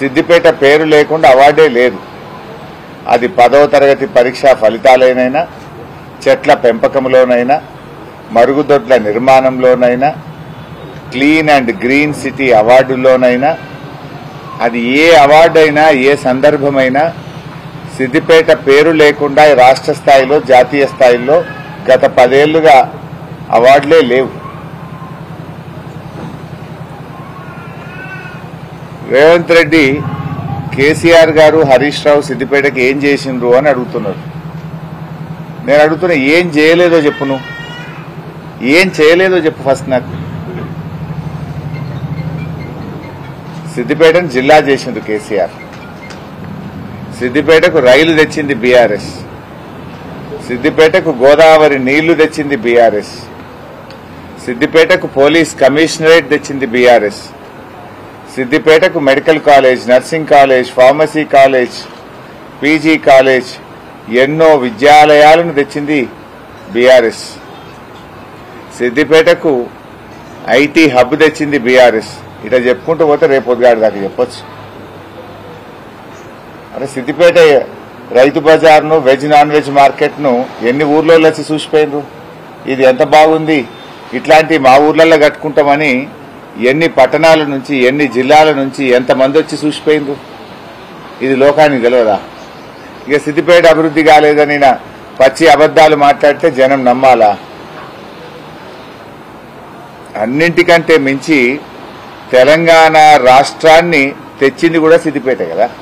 సిద్దిపేట పేరు లేకుండా అవార్డే లేదు అది పదవ తరగతి పరీక్షా ఫలితాలైనైనా చెట్ల పెంపకంలోనైనా మరుగుదొడ్ల నిర్మాణంలోనైనా క్లీన్ అండ్ గ్రీన్ సిటీ అవార్డుల్లోనైనా అది ఏ అవార్డు అయినా ఏ సందర్భమైనా సిద్దిపేట పేరు లేకుండా ఈ రాష్ట్ర స్థాయిలో జాతీయ స్థాయిలో గత పదేళ్లుగా అవార్డులే లేవు రేవంత్ రెడ్డి కేసీఆర్ గారు హరీష్ రావు సిద్దిపేటకి ఏం చేసిండ్రు అని అడుగుతున్నారు నేను అడుగుతున్నా ఏం చేయలేదో చెప్పు నువ్వు ఏం చేయలేదో చెప్పు ఫస్ట్ నాకు సిద్దిపేటను జిల్లా చేసింది కేసీఆర్ సిద్దిపేటకు రైలు తెచ్చింది బీఆర్ఎస్ సిద్దిపేటకు గోదావరి నీళ్లు తెచ్చింది బీఆర్ఎస్ సిద్దిపేటకు పోలీస్ కమిషనరేట్ తెచ్చింది బీఆర్ఎస్ సిద్దిపేటకు medical college nursing college pharmacy college PG college ఎన్నో విద్యాలయాలను తెచ్చింది బీఆర్ఎస్ సిద్దిపేటకు ఐటీ హబ్ తెచ్చింది బీఆర్ఎస్ ఇట్లా చెప్పుకుంటూ పోతే రేపు పొద్దుగాడు దాకా చెప్పొచ్చు అరే సిద్దిపేట రైతు బజార్ను వెజ్ నాన్ వెజ్ మార్కెట్ను ఎన్ని ఊర్లో వచ్చి చూసిపోయినరు ఇది ఎంత బాగుంది ఇట్లాంటి మా ఊర్లలో కట్టుకుంటామని ఎన్ని పట్టణాల నుంచి ఎన్ని జిల్లాల నుంచి ఎంతమంది వచ్చి చూసిపోయినరు ఇది లోకానికి తెలియదా ఇక సిద్దిపేట అభివృద్ధి కాలేదని నా పచ్చి అబద్దాలు మాట్లాడితే జనం నమ్మాలా అన్నింటికంటే మించి తెలంగాణ రాష్ట్రాన్ని తెచ్చింది కూడా సిద్దిపేట కదా